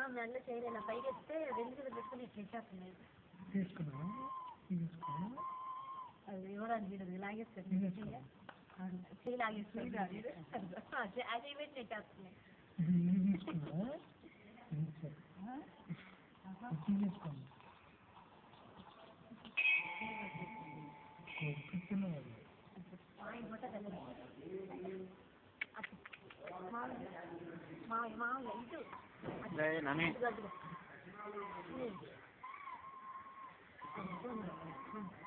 మెడలో చేయలేదు ఇలా పైకి ఎత్తే రెండు చేతులు పెట్టుకుని ఇట్లా ఇచ్చేస్తున్నాయి తీసుకున్నావా తీసుకున్నావా అది ఇవ్వడానికి వీడదు లాగేస్తుంది తీసుకో. చేయి లాగేస్తుంది అది పెట్టి ఇచ్చేస్తున్నాయి ఇది తీసుకున్నావా ఇది సరే. ఇది తీసుకోండి కొడుకుతున్నావు అది. మామయ్య మామయ్య ఇటు నని అటు అటు.